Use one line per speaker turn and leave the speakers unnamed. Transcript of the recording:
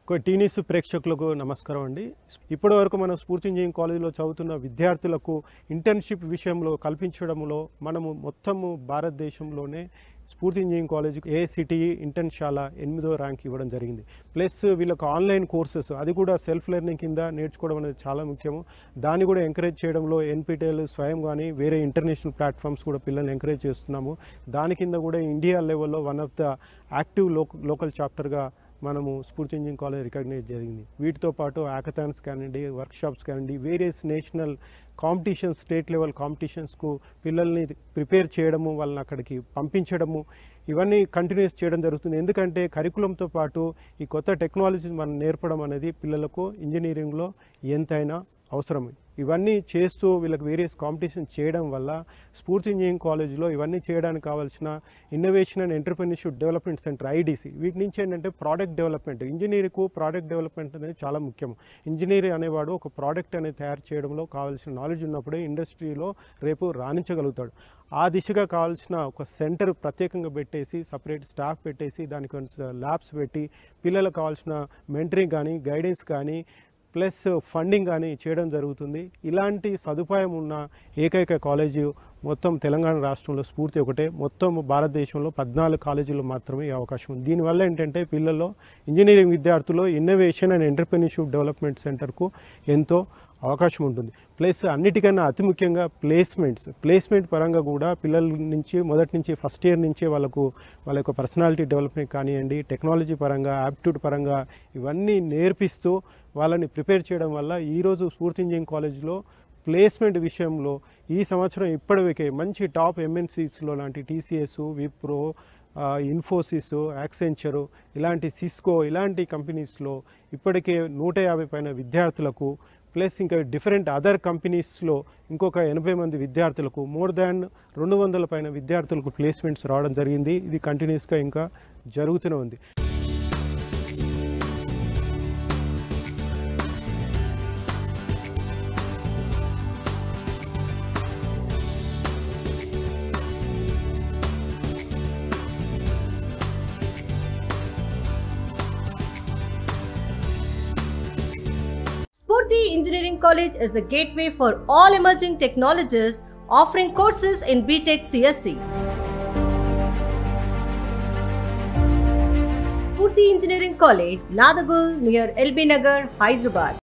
ఒక టీనీస్ ప్రేక్షకులకు నమస్కారం అండి ఇప్పటి వరకు మనం స్ఫూర్తి ఇంజనీరింగ్ కాలేజీలో చదువుతున్న విద్యార్థులకు ఇంటర్న్షిప్ విషయంలో కల్పించడంలో మనము మొత్తము భారతదేశంలోనే స్ఫూర్తి ఇంజనీరింగ్ కాలేజీకి ఏఐసిటిఈ ఇంటర్న్షాల ఎనిమిదో ర్యాంక్ ఇవ్వడం జరిగింది ప్లస్ వీళ్ళకి ఆన్లైన్ కోర్సెస్ అది కూడా సెల్ఫ్ లెర్నింగ్ కింద నేర్చుకోవడం అనేది చాలా ముఖ్యము దాన్ని కూడా ఎంకరేజ్ చేయడంలో ఎన్పిటిఎల్ స్వయం కానీ వేరే ఇంటర్నేషనల్ ప్లాట్ఫామ్స్ కూడా పిల్లల్ని ఎంకరేజ్ చేస్తున్నాము దాని కింద కూడా ఇండియా లెవెల్లో one of the active local చాప్టర్గా మనము స్ఫూర్తి ఇంజిన్ కాలేజ్ రికగ్నైజ్ జరిగింది వీటితో పాటు యాకథాన్స్ కానివ్వండి వర్క్షాప్స్ కానివ్వండి various national competitions state level కాంపిటీషన్స్కు పిల్లల్ని ప్రిపేర్ చేయడము వాళ్ళని అక్కడికి పంపించడము ఇవన్నీ కంటిన్యూస్ చేయడం జరుగుతుంది ఎందుకంటే కరికులంతో పాటు ఈ కొత్త టెక్నాలజీ మనం నేర్పడం అనేది పిల్లలకు ఇంజనీరింగ్లో ఎంతైనా అవసరం ఇవన్నీ చేస్తూ వీళ్ళకి వేరియస్ కాంపిటీషన్ చేయడం వల్ల స్ఫూర్తి ఇంజనీరింగ్ కాలేజ్లో ఇవన్నీ చేయడానికి కావాల్సిన innovation and entrepreneurship development centre IDC వీటి నుంచి ఏంటంటే ప్రోడక్ట్ డెవలప్మెంట్ ఇంజనీరింగ్కు ప్రోడక్ట్ డెవలప్మెంట్ అనేది చాలా ముఖ్యం ఇంజనీర్ అనేవాడు ఒక ప్రోడక్ట్ అనేది తయారు చేయడంలో కావాల్సిన నాలెడ్జ్ ఉన్నప్పుడే ఇండస్ట్రీలో రేపు రాణించగలుగుతాడు ఆ దిశగా కావాల్సిన ఒక సెంటర్ ప్రత్యేకంగా పెట్టేసి సపరేట్ స్టాఫ్ పెట్టేసి దానికి ల్యాబ్స్ పెట్టి పిల్లలకు కావాల్సిన మెంటరింగ్ కానీ గైడెన్స్ కానీ ప్లస్ ఫండింగ్ కానీ చేయడం జరుగుతుంది ఇలాంటి సదుపాయం ఉన్న ఏకైక కాలేజీ మొత్తం తెలంగాణ రాష్ట్రంలో స్ఫూర్తి ఒకటే మొత్తం భారతదేశంలో పద్నాలుగు కాలేజీలు మాత్రమే ఈ అవకాశం ఉంది దీనివల్ల ఏంటంటే పిల్లల్లో ఇంజనీరింగ్ విద్యార్థుల్లో ఇన్నోవేషన్ అండ్ ఎంటర్ప్రెన్యూర్షిప్ డెవలప్మెంట్ సెంటర్కు ఎంతో అవకాశం ఉంటుంది ప్లస్ అన్నిటికన్నా అతి ముఖ్యంగా ప్లేస్మెంట్స్ ప్లేస్మెంట్ పరంగా కూడా పిల్లల నుంచి మొదటి నుంచి ఫస్ట్ ఇయర్ నుంచే వాళ్ళకు వాళ్ళ యొక్క పర్సనాలిటీ డెవలప్మెంట్ కానివ్వండి టెక్నాలజీ పరంగా యాప్ట్యూడ్ పరంగా ఇవన్నీ నేర్పిస్తూ వాళ్ళని ప్రిపేర్ చేయడం వల్ల ఈరోజు స్ఫూర్తి ఇంజనీరింగ్ కాలేజ్లో ప్లేస్మెంట్ విషయంలో ఈ సంవత్సరం ఇప్పటివరకే మంచి టాప్ ఎంఎన్సీస్లో లాంటి టీసీఎస్ విప్రో ఇన్ఫోసిస్ యాక్సెంచరు ఇలాంటి సిస్కో ఇలాంటి కంపెనీస్లో ఇప్పటికే నూట యాభై పైన విద్యార్థులకు ప్లస్ ఇంకా డిఫరెంట్ అదర్ కంపెనీస్లో ఇంకొక ఎనభై మంది విద్యార్థులకు మోర్ దాన్ రెండు వందల పైన విద్యార్థులకు ప్లేస్మెంట్స్ రావడం జరిగింది ఇది కంటిన్యూస్గా ఇంకా జరుగుతూనే ఉంది
Spurti Engineering College is the gateway for all emerging technologies, offering courses in BTech CSC. Spurti Engineering College, Nadagul near LB Nagar, Hyderabad.